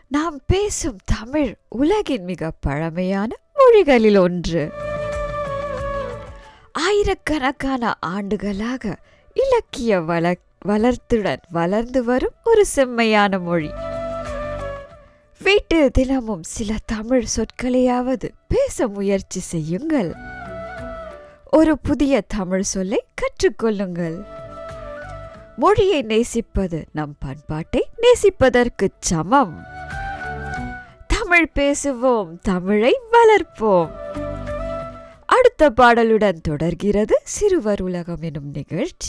நாம் பேசும் தமிழ் உலகின் மிக பழமையான மொழிகளில் ஒன்று ஆயிரக்கணக்கான ஆண்டுகளாக இலக்கிய வள வளர்த்துடன் வளர்ந்து வரும் ஒரு செம்மையான மொழி வீட்டு தினமும் சில தமிழ் சொற்களையாவது பேச முயற்சி செய்யுங்கள் ஒரு புதிய தமிழ் சொல்லை கற்றுக்கொள்ளுங்கள் மொழியை நேசிப்பது நம் பண்பாட்டை நேசிப்பதற்கு சமம் தமிழ் பேசுவோம் தமிழை வளர்ப்போம் அடுத்த பாடலுடன் தொடர்கிறது சிறுவர் உலகம் எனும் நிகழ்ச்சி